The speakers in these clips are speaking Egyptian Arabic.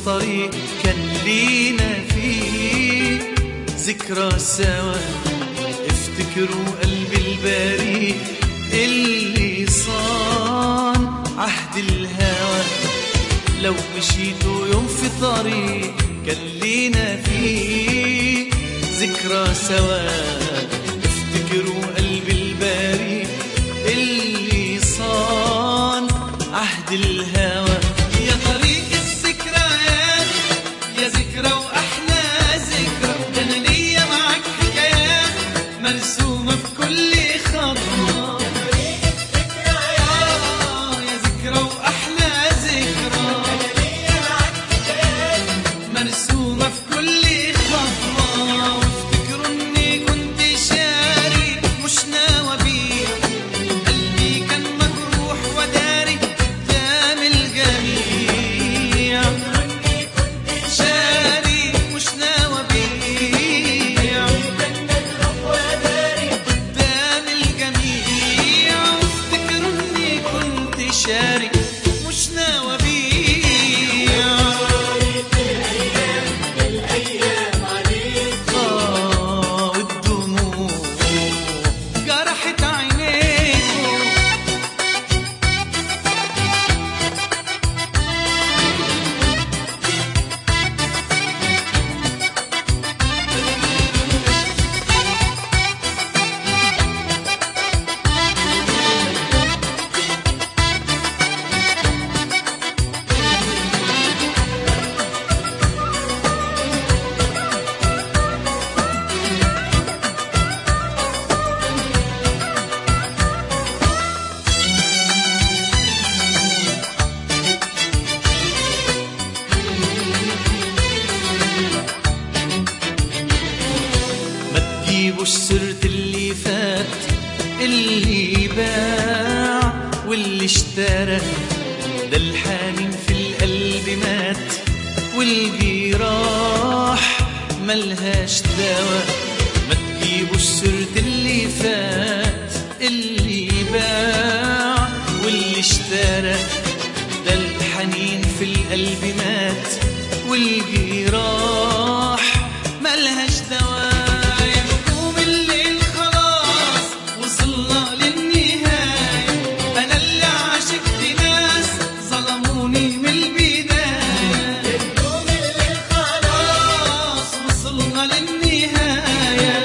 طريق كان لينا فيه ذكرى سوا افتكروا قلبي البريء اللي صان عهد الهوى لو مشيتوا يوم في طريق كان لينا فيه ذكرى سوا افتكروا قلبي البريء اللي صان عهد الهوى يا طريق الذكريات يا ذكرى واحلى ذكرى ده انا ليا معاك حكايات مرسومه في كل خطوه آه، يا ذكرى واحلى ذكرى مرسومة في كل خطوة وافتكروا اني كنت شاري مش ناوى بيه قلبي كان مجروح وداري قدام الجميع شاري مش ناوى بيه قدام الجميع وافتكروا اني كنت شاري مش ناوى بيه آه، والدموع جرحت عينيكم ما تجيبوش سيرة اللي فات اللي باع واللي اشترى ده الحنين في القلب مات والجراح ملهاش دوا ما تجيبوش سيرة اللي فات اللي باع واللي اشترى ده الحنين في القلب مات والجراح ملهاش دواء يحكم الليل خلاص وصلنا للنهاية أنا اللي عشقت ناس ظلموني من البداية يحكم الليل خلاص وصلنا للنهاية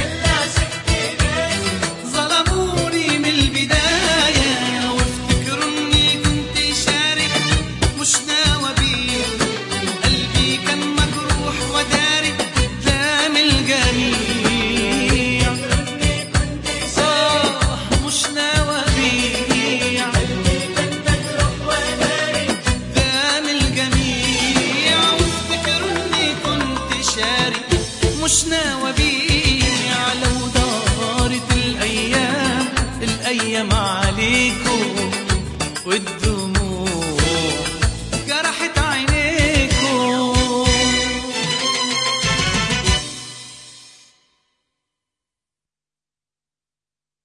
ظلموني من البداية وافتكروا اني كنت شارك مش ناوى بيه قلبي كان مجروح وداري قدام الجميع آه مش ناوى بيه قدام الجميع وافتكروا اني كنت شارك مش ناوى بيه لو دارت الايام الايام عليكم والدنيا